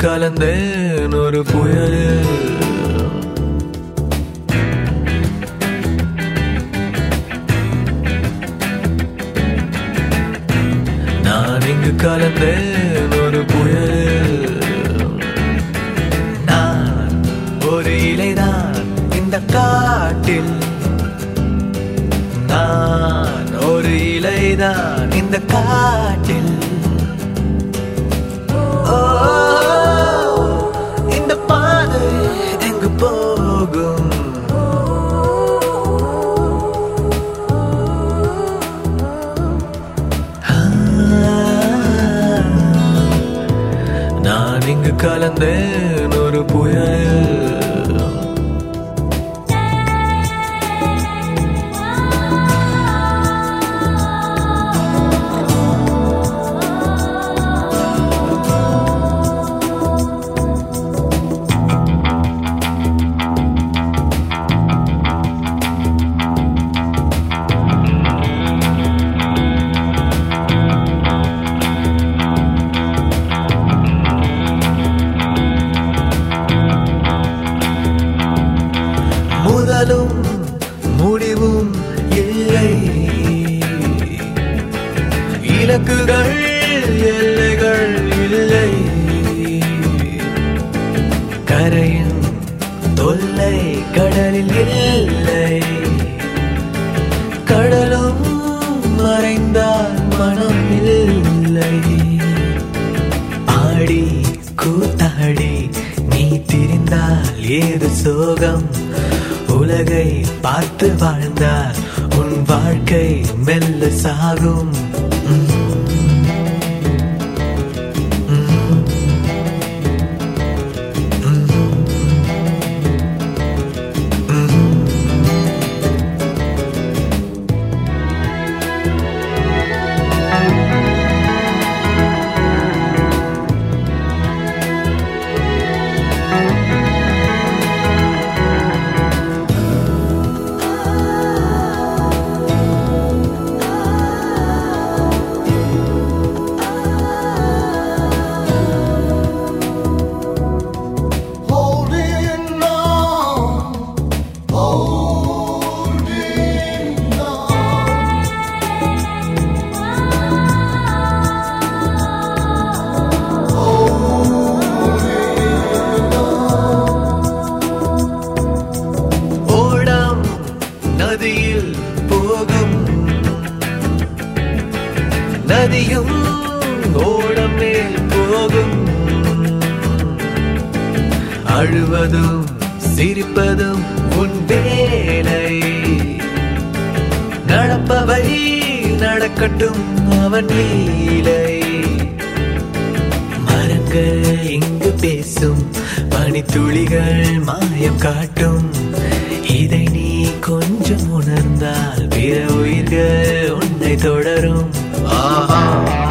கலந்தேன் ஒரு புயலில் நான் இங்கு கலந்தேன் ஒரு புயலில் நான் ஒரு இலைதான் இந்த காட்டில் நான் ஒரு இலைதான் இந்த காட்டில் ஓ, இந்த பாதை எங்கு போகும் நான் இங்கு கலந்தேன் ஒரு புயல் முதலும் முடிவும் இல்லை இலக்குகள் எல்லைகள் இல்லை கரையின் தொல்லை கடலில் இல்லை கடலும் மறைந்தால் மனம் இல்லை ஆடி கூத்தாடி நீ திரிந்தால் ஏது சோகம் உலகை பார்த்து வாழ்ந்தால் உன் வாழ்க்கை மெல்ல சாகும் Holding on, holding on. ஓடம் நதியில் போகும் நதியும் ஓடம் மேல் போகும் அழுவதும் சிரிப்பதும் உன் வேலை நடப்பவை நடக்கட்டும் அவன் லீலை மரங்கள் இங்கு பேசும் பனித்துளிகள் மாயம் காட்டும் இதை நீ கொஞ்சம் உணர்ந்தால் பிற உயிர்கள் உன்னை தொடரும் ஆஹா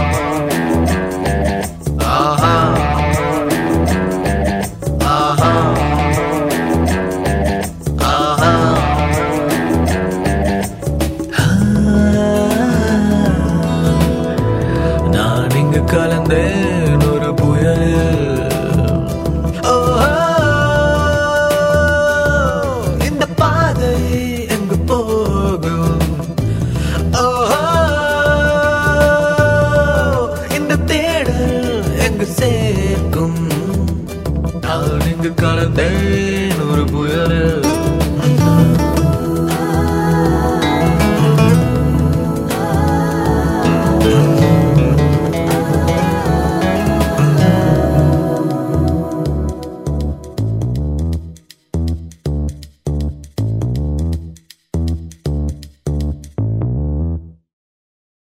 ஆஹா ஆஹா ஆஹா நான் இங்கு கலந்தேன் ஒரு புயலில் ஓ, இந்த பாதை எங்கு போகும் ஓ, இந்த தேடல் எங்கு சேர்க்கும் நான் இங்கு கலந்தேன் ஒரு புயலில்